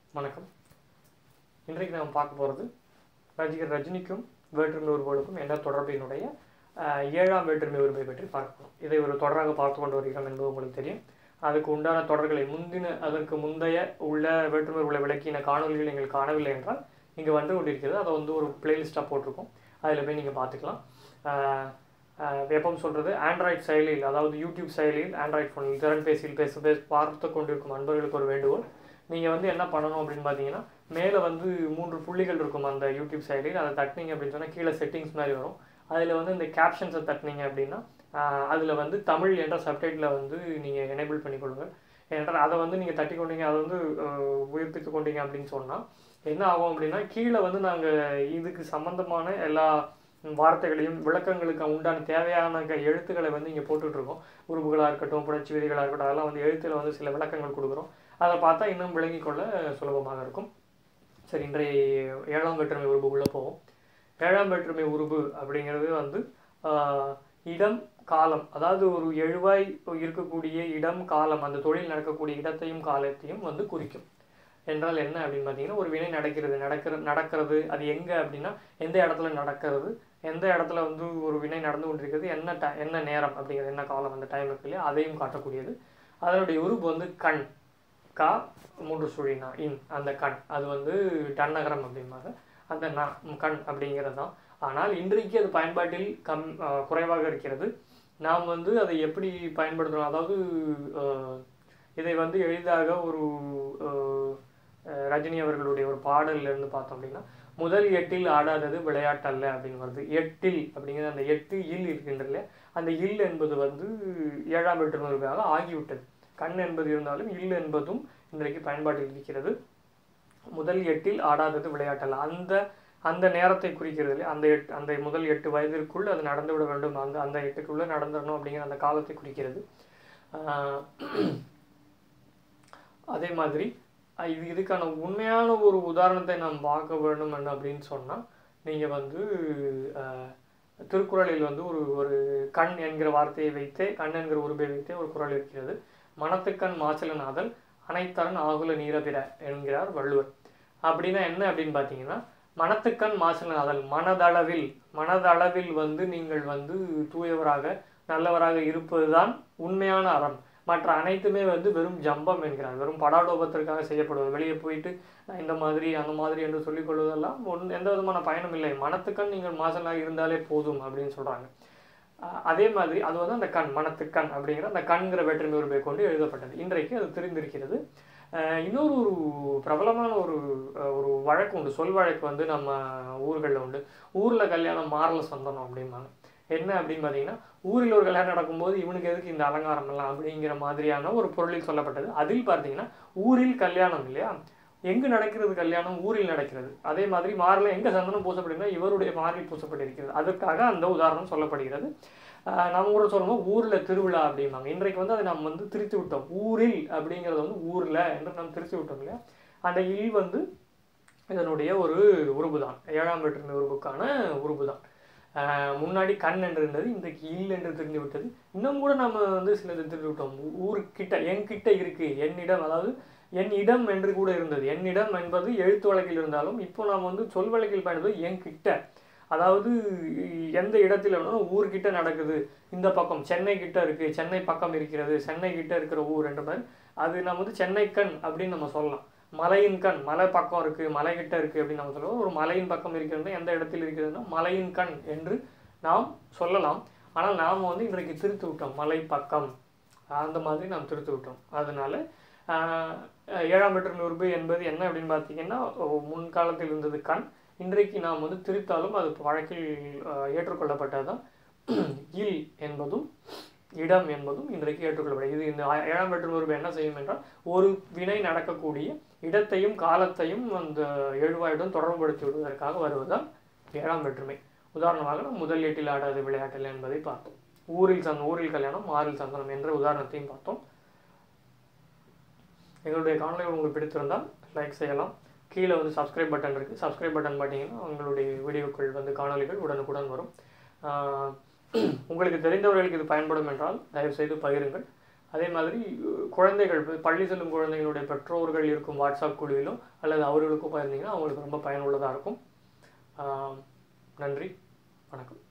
வணக்கம் இன்றைக்கு நாம் பார்க்க போகிறது ரசிகர் ரஜினிக்கும் வேற்றுமை உருவங்களுக்கும் என்ன தொடர்பினுடைய அஹ், ஏழாம் வேற்றுமை உரிமை பற்றி பார்க்கணும் இதை ஒரு தொடராக பார்த்து கொண்டு வருகிறோம் என்பது உங்களுக்கு தெரியும் அதுக்கு உண்டான தொடர்களை முந்தின அதற்கு முந்தைய உள்ள வேற்றுமை உள்ள விளக்கின காணொலிகள் நீங்கள் காணவில்லை என்றால் இங்கே வந்து கொண்டிருக்கிறது அதை வந்து ஒரு பிளேலிஸ்ட்டாக போட்டிருக்கோம் அதில் போய் நீங்கள் பார்த்துக்கலாம் அஹ், அஹ், எப்பவும் சொல்கிறது ஆண்ட்ராய்ட் செயலியில் அதாவது யூடியூப் செயலியில் ஆண்ட்ராய்ட் ஃபோனில் திறன்பேசியில் பேச பேச பார்த்து கொண்டிருக்கும் அன்பர்களுக்கு ஒரு வேண்டுகோள் நீங்கள் வந்து என்ன பண்ணணும் அப்படின்னு பார்த்தீங்கன்னா மேலே வந்து மூன்று புள்ளிகள் இருக்கும் அந்த யூடியூப் செயலியில் அதை தட்டினீங்க அப்படின்னு சொன்னால் கீழே செட்டிங்ஸ் மாதிரி வரும் அதில் வந்து இந்த கேப்ஷன்ஸை தட்டினீங்க அப்படின்னா அதில் வந்து தமிழ் என்ற சப்டைட்டில் வந்து நீங்கள் எனேபிள் பண்ணிக்கொள்ளுங்கள் ஏனென்றால் அதை வந்து நீங்கள் தட்டி கொண்டீங்க அதை வந்து அஹ், உயிர்ப்பித்து கொண்டீங்க அப்படின்னு சொன்னால் என்ன ஆகும் அப்படின்னா கீழே வந்து நாங்கள் இதுக்கு சம்மந்தமான எல்லா வார்த்தைகளையும் விளக்கங்களுக்கு உண்டான தேவையான க- எழுத்துக்களை வந்து இங்கே போட்டுட்ருக்கோம் உறுப்புகளாக இருக்கட்டும் புணர்ச்சி விதிகளாக இருக்கட்டும் அதெல்லாம் வந்து எழுத்தில் வந்து சில விளக்கங்கள் கொடுக்குறோம் அதை பார்த்தா இன்னும் விளங்கிக் கொள்ள சுலபமாக இருக்கும் சரி இன்றைய ஏழாம் வேற்றுமை உருபுக்குள்ளே போவோம் ஏழாம் வேற்றுமை உருபு அப்படிங்கிறது வந்து ஆஹ், இடம் காலம் அதாவது ஒரு எழுவாய் இருக்கக்கூடிய இடம் காலம் அந்த தொழில் நடக்கக்கூடிய இடத்தையும் காலத்தையும் வந்து குறிக்கும் என்றால் என்ன அப்படின்னு பார்த்தீங்கன்னா ஒரு வினை நடக்கிறது நடக்கிற நடக்கிறது அது எங்கே அப்படின்னா எந்த இடத்துல நடக்கிறது எந்த இடத்துல வந்து ஒரு வினை நடந்து கொண்டிருக்கிறது என்ன ட என்ன நேரம் அப்படிங்கிறது என்ன காலம் அந்த டைம் இருக்கு இல்லையா அதையும் காட்டக்கூடியது அதனுடைய உருவு வந்து கண் கா மூன்று சுழினா இன் அந்த கண் அது வந்து டன்னகரம் அப்படிம்பாங்க அந்த ந கண் அப்படிங்கிறது தான் ஆனால் இன்றைக்கு அது பயன்பாட்டில் கம் அஹ் குறைவாக இருக்கிறது நாம் வந்து அதை எப்படி பயன்படுத்துகிறோம் அதாவது அஹ், இதை வந்து எளிதாக ஒரு அஹ், அஹ், ரஜினி அவர்களுடைய ஒரு பாடல்ல இருந்து பார்த்தோம் அப்படின்னா முதல் எட்டில் ஆடாதது விளையாட்டல்ல அப்படின்னு வருது எட்டில் அப்படிங்கிறது அந்த எட்டு இல் இருக்கின்றன அந்த இல் என்பது வந்து ஏழாம் வேற்றுமையாக ஆகிவிட்டது கண் என்பது இருந்தாலும் இல் என்பதும் இன்றைக்கு பயன்பாட்டில் இருக்கிறது முதல் எட்டில் ஆடாதது விளையாட்டல்ல அந்த அந்த நேரத்தை குறிக்கிறது இல்லையா அந்த எட்டு அந்த முதல் எட்டு வயதிற்குள் அது நடந்துவிட வேண்டும் அந்த அந்த எட்டுக்குள்ளே நடந்துடணும் அப்படிங்கிற அந்த காலத்தை குறிக்கிறது ஆஹ் அதே மாதிரி அஹ் இது இதுக்கான உண்மையான ஒரு உதாரணத்தை நாம் பார்க்க வேண்டும் என்ன அப்படின்னு சொன்னால் நீங்கள் வந்து ஆஹ் திருக்குறளில் வந்து ஒரு ஒரு கண் என்கிற வார்த்தையை வைத்தே கண் என்கிற உருவை வைத்தே ஒரு குறள் இருக்கிறது மனத்துக்கண் மாசிலனாதல் அனைத்தரன் ஆகுல நீரபிற என்கிறார் வள்ளுவர் அப்படின்னா என்ன அப்படின்னு பார்த்தீங்கன்னா மனத்துக்கண் மாசிலனாதல் மனதளவில் மனதளவில் வந்து நீங்கள் வந்து தூயவராக நல்லவராக இருப்பதுதான் உண்மையான அறம் மற்ற அனைத்துமே வந்து வெறும் ஜம்பம் என்கிறார் வெறும் படாடோபத்திற்காக செய்யப்படுவது வெளியே போயிட்டு நான் இந்த மாதிரி அந்த மாதிரி என்று சொல்லிக் கொள்வதெல்லாம் ஒன் எந்த விதமான பயனும் இல்லை மனத்துக்கண் நீங்கள் மாசலாக இருந்தாலே போதும் அப்படின்னு சொல்றாங்க அஹ் அதே மாதிரி அது வந்து அந்த கண் மனத்துக்கண் அப்படிங்கிற அந்த கண்கிற வேற்றுமை உருவை கொண்டு எழுதப்பட்டது இன்றைக்கு அது தெரிந்திருக்கிறது அஹ் இன்னொரு ஒரு பிரபலமான ஒரு அஹ் ஒரு வழக்கு உண்டு சொல் வழக்கு வந்து நம்ம ஊர்களில் உண்டு ஊரில் கல்யாணம் மாறல சந்தனம் அப்படிம்பாங்க என்ன அப்படின்னு பார்த்தீங்கன்னா ஊரில் ஒரு கல்யாணம் நடக்கும்போது இவனுக்கு எதுக்கு இந்த அலங்காரம் எல்லாம் அப்படிங்கிற மாதிரியான ஒரு பொருளில் சொல்லப்பட்டது அதில் பார்த்தீங்கன்னா ஊரில் கல்யாணம் இல்லையா எங்கு நடக்கிறது கல்யாணம் ஊரில் நடக்கிறது அதே மாதிரி மாரில் எங்கே சந்தனம் பூசப்படுகிறதோ இவருடைய மாரில் பூசப்பட்டிருக்கிறது அதற்காக அந்த உதாரணம் சொல்லப்படுகிறது ஆஹ் நம்ம கூட சொல்லணும் ஊரில் திருவிழா அப்படிம்பாங்க இன்றைக்கு வந்து அதை நம்ம வந்து திருத்தி விட்டோம் ஊரில் அப்படிங்கிறது வந்து ஊரில் என்று நம்ம திருத்தி விட்டோம் இல்லையா அந்த இல் வந்து இதனுடைய ஒரு உருபு தான் ஏழாம் வேற்றுமை உருவுக்கான உருபு தான் ஆஹ் முன்னாடி கண் என்று இருந்தது இன்றைக்கு இல் என்று தெரிந்து விட்டது இன்னும் கூட நம்ம வந்து சிலது தெரிந்து விட்டோம் ஊ- ஊருக்கிட்ட என்கிட்ட இருக்கு என்னிடம் அதாவது என் இடம் என்று கூட இருந்தது என்னிடம் என்பது எழுத்து வழக்கில் இருந்தாலும் இப்போ நாம் வந்து சொல் வழக்கில் பயன்படுவது என்கிட்ட அதாவது எந்த இடத்துல வேணாலும் ஊர்கிட்ட நடக்குது இந்த பக்கம் சென்னை கிட்ட இருக்கு சென்னை பக்கம் இருக்கிறது சென்னை கிட்ட இருக்கிற ஊர் என்ற மாதிரி அது நம்ம வந்து சென்னை கண் அப்படின்னு நம்ம சொல்லலாம் மலையின் கண் மலை பக்கம் இருக்கு மலை கிட்ட இருக்கு அப்படின்னு நம்ம சொல்லுவோம் ஒரு மலையின் பக்கம் இருக்கிறது எந்த இடத்தில் இருக்கிறதுனா மலையின் கண் என்று நாம் சொல்லலாம் ஆனால் நாம் வந்து இன்றைக்கு திருத்து விட்டோம் மலை பக்கம் அந்த மாதிரி நாம் திருத்து விட்டோம் அதனால ஆஹ், ஏழாம் வேற்றுமை உருபு என்பது என்ன அப்படின்னு பார்த்தீங்கன்னா முன்காலத்தில் இருந்தது கண் இன்றைக்கு நாம் வந்து திரித்தாலும் அது வழக்கில் ஆஹ், ஏற்றுக்கொள்ளப்பட்டதுதான் இல் என்பதும் இடம் என்பதும் இன்றைக்கு ஏற்றுக்கொள்ளப்படும் இது இந்த ஆ- ஏழாம் வேற்றுமை உருவு என்ன செய்யும் என்றால் ஒரு வினை நடக்கக்கூடிய இடத்தையும் காலத்தையும் அந்த எழுவாயுடன் தொடர்புபடுத்தி விடுவதற்காக வருவதுதான் ஏழாம் வேற்றுமை உதாரணமாக நாம் முதல் எட்டில் ஆடாத விளையாட்டில் என்பதை பார்த்தோம் ஊரில் சந் ஊரில் கல்யாணம் ஆறில் சந்தனம் என்ற உதாரணத்தையும் பார்த்தோம் எங்களுடைய காணொலிகள் உங்களுக்கு பிடித்திருந்தால் லைக் செய்யலாம் கீழே வந்து சப்ஸ்கிரைப் பட்டன் இருக்குது சப்ஸ்கிரைப் பட்டன் பார்த்தீங்கன்னா உங்களுடைய வீடியோக்கள் வந்து காணொலிகள் உடனுக்குடன் வரும் ஆஹ் உங்களுக்கு தெரிந்தவர்களுக்கு இது பயன்படும் என்றால் தயவுசெய்து பகிருங்கள் அதே மாதிரி அஹ், குழந்தைகள் இப்ப பள்ளி செல்லும் குழந்தைகளுடைய பெற்றோர்கள் இருக்கும் வாட்ஸ்அப் குழுவிலும் அல்லது அவர்களுக்கும் பகிர்ந்தீங்கன்னா அவங்களுக்கு ரொம்ப பயனுள்ளதாக இருக்கும் ஆஹ், நன்றி வணக்கம்